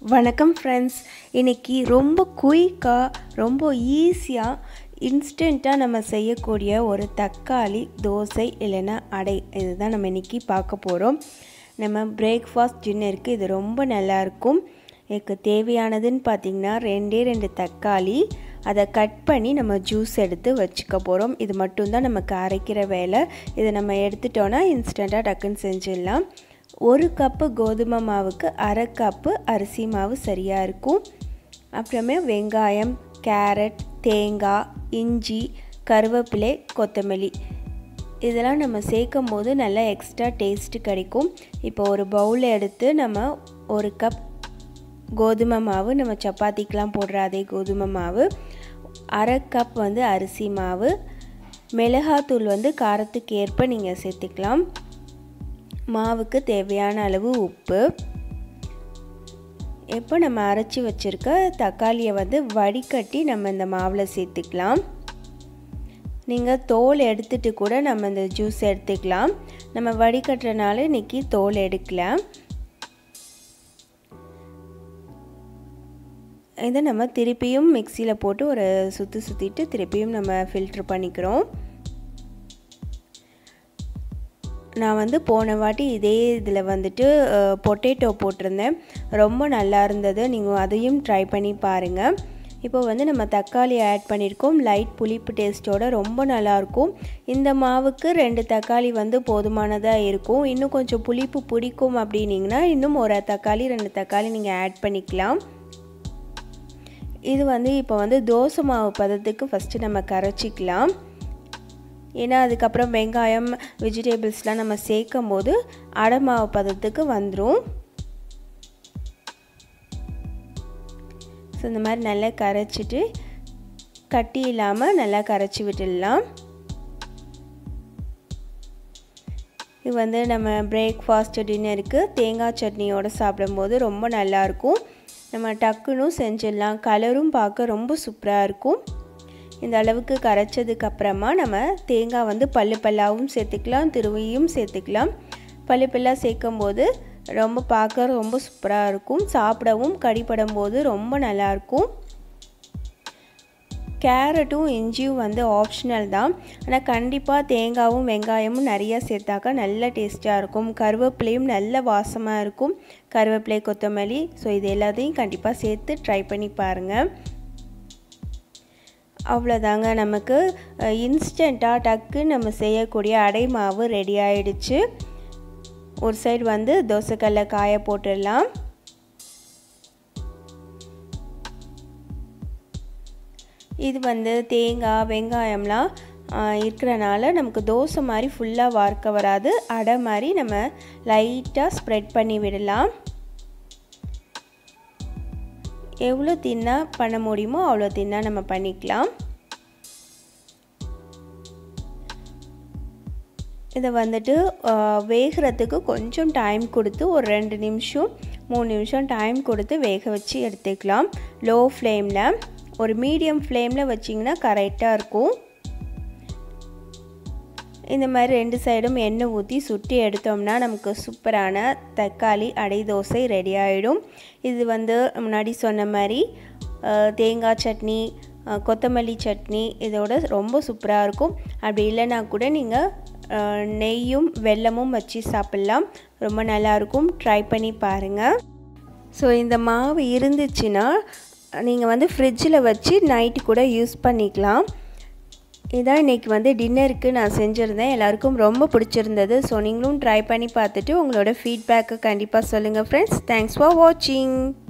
வணக்கம் ஃப்ரெண்ட்ஸ் இன்றைக்கி ரொம்ப குயிக்காக ரொம்ப ஈஸியாக இன்ஸ்டண்ட்டாக நம்ம செய்யக்கூடிய ஒரு தக்காளி தோசை இல்லைன்னா அடை இதுதான் நம்ம இன்றைக்கி பார்க்க போகிறோம் நம்ம பிரேக்ஃபாஸ்ட் டின்னருக்கு இது ரொம்ப நல்லாயிருக்கும் இதுக்கு தேவையானதுன்னு பார்த்திங்கன்னா ரெண்டே ரெண்டு தக்காளி அதை கட் பண்ணி நம்ம ஜூஸ் எடுத்து வச்சுக்க போகிறோம் இது மட்டும்தான் நமக்கு அரைக்கிற வேலை இதை நம்ம எடுத்துட்டோன்னா இன்ஸ்டண்ட்டாக டக்குன்னு செஞ்சிடலாம் ஒரு கப்பு கோதுமை மாவுக்கு அரை கப்பு அரிசி மாவு சரியாக இருக்கும் அப்புறமே வெங்காயம் கேரட் தேங்காய் இஞ்சி கருவேப்பிலை கொத்தமல்லி இதெல்லாம் நம்ம சேர்க்கும் போது நல்லா எக்ஸ்ட்ரா டேஸ்ட்டு கிடைக்கும் இப்போ ஒரு பவுல் எடுத்து நம்ம ஒரு கப் கோதுமை மாவு நம்ம சப்பாத்திக்கெலாம் போடுற அதே கோதுமை மாவு அரை கப் வந்து அரிசி மாவு மிளகாத்தூள் வந்து காரத்துக்கு ஏற்ப நீங்கள் சேர்த்துக்கலாம் மாவுக்கு தேவையான அளவு உப்பு இப்போ நம்ம அரைச்சி வச்சுருக்க தக்காளியை வந்து வடிகட்டி நம்ம இந்த மாவில் சேர்த்துக்கலாம் நீங்கள் தோல் எடுத்துகிட்டு கூட நம்ம இந்த ஜூஸ் எடுத்துக்கலாம் நம்ம வடிகட்டுறனால இன்றைக்கி தோல் எடுக்கலாம் இதை நம்ம திருப்பியும் மிக்சியில் போட்டு ஒரு சுற்றி சுற்றிட்டு திருப்பியும் நம்ம ஃபில்ட்ரு பண்ணிக்கிறோம் நான் வந்து போன வாட்டி இதே இதில் வந்துட்டு பொட்டேட்டோ போட்டிருந்தேன் ரொம்ப நல்லா இருந்தது நீங்கள் அதையும் ட்ரை பண்ணி பாருங்கள் இப்போ வந்து நம்ம தக்காளி ஆட் பண்ணியிருக்கோம் லைட் புளிப்பு டேஸ்ட்டோட ரொம்ப நல்லாயிருக்கும் இந்த மாவுக்கு ரெண்டு தக்காளி வந்து போதுமானதாக இருக்கும் இன்னும் கொஞ்சம் புளிப்பு பிடிக்கும் அப்படின்னிங்கன்னா இன்னும் ஒரு தக்காளி ரெண்டு தக்காளி நீங்கள் ஆட் பண்ணிக்கலாம் இது வந்து இப்போ வந்து தோசை மாவு பதத்துக்கு ஃபஸ்ட்டு நம்ம கரைச்சிக்கலாம் ஏன்னா அதுக்கப்புறம் வெங்காயம் வெஜிடபிள்ஸ்லாம் நம்ம சேர்க்கும் போது அடை மாவு பதத்துக்கு வந்துடும் ஸோ இந்த மாதிரி நல்லா கரைச்சிட்டு கட்டி இல்லாமல் நல்லா கரைச்சி விட்டுடலாம் இது வந்து நம்ம பிரேக்ஃபாஸ்ட் டின்னருக்கு தேங்காய் சட்னியோடு சாப்பிடும்போது ரொம்ப நல்லாயிருக்கும் நம்ம டக்குன்னு செஞ்சிடலாம் கலரும் பார்க்க ரொம்ப சூப்பராக இருக்கும் இந்த அளவுக்கு கரைச்சதுக்கு அப்புறமா நம்ம தேங்காய் வந்து பல்லு பல்லாவும் சேர்த்துக்கலாம் திருவியும் சேர்த்துக்கலாம் பல்லு பல்லாக சேர்க்கும் போது ரொம்ப பார்க்க ரொம்ப சூப்பராக இருக்கும் சாப்பிடவும் கடிப்படும் போது ரொம்ப நல்லாயிருக்கும் கேரட்டும் இஞ்சியும் வந்து ஆப்ஷனல் தான் ஆனால் கண்டிப்பாக தேங்காயும் வெங்காயமும் நிறையா சேர்த்தாக்கா நல்ல டேஸ்ட்டாக இருக்கும் கருவேப்பிலையும் நல்ல வாசமாக இருக்கும் கருவேப்பிலை கொத்தமல்லி ஸோ இது எல்லாத்தையும் கண்டிப்பாக சேர்த்து ட்ரை பண்ணி பாருங்கள் அவ்வளோதாங்க நமக்கு இன்ஸ்டண்ட்டாக டக்கு நம்ம செய்யக்கூடிய அடை மாவு ரெடி ஆயிடுச்சு ஒரு சைடு வந்து தோசைக்கல்ல காய போட்டுடலாம் இது வந்து தேங்காய் வெங்காயம்லாம் இருக்கிறனால நமக்கு தோசை மாதிரி ஃபுல்லாக வார்க்க வராது அடை மாதிரி நம்ம லைட்டாக ஸ்ப்ரெட் பண்ணி விடலாம் எவ்வளோ தின்னாக பண்ண முடியுமோ அவ்வளோ தின்னாக நம்ம பண்ணிக்கலாம் இதை வந்துட்டு வேகிறதுக்கு கொஞ்சம் டைம் கொடுத்து ஒரு ரெண்டு நிமிஷம் மூணு நிமிஷம் டைம் கொடுத்து வேக வச்சு எடுத்துக்கலாம் லோ ஃப்ளேமில் ஒரு மீடியம் ஃப்ளேமில் வச்சிங்கன்னா கரெக்டாக இருக்கும் இந்த மாதிரி ரெண்டு சைடும் எண்ணெய் ஊற்றி சுட்டி எடுத்தோம்னா நமக்கு சூப்பரான தக்காளி அடை தோசை ரெடி ஆகிடும் இது வந்து முன்னாடி சொன்ன மாதிரி தேங்காய் சட்னி கொத்தமல்லி சட்னி இதோட ரொம்ப சூப்பராக இருக்கும் அப்படி இல்லைன்னா கூட நீங்கள் நெய்யும் வெல்லமும் வச்சு சாப்பிட்லாம் ரொம்ப நல்லாயிருக்கும் ட்ரை பண்ணி பாருங்கள் ஸோ இந்த மாவு இருந்துச்சுன்னா நீங்கள் வந்து ஃப்ரிட்ஜில் வச்சு நைட்டு கூட யூஸ் பண்ணிக்கலாம் இதான் இன்றைக்கி வந்து டின்னருக்கு நான் செஞ்சுருந்தேன் எல்லாருக்கும் ரொம்ப பிடிச்சிருந்தது ஸோ நீங்களும் ட்ரை பண்ணி பார்த்துட்டு உங்களோட ஃபீட்பேக்கை கண்டிப்பாக சொல்லுங்கள் ஃப்ரெண்ட்ஸ் தேங்க்ஸ் ஃபார் வாட்சிங்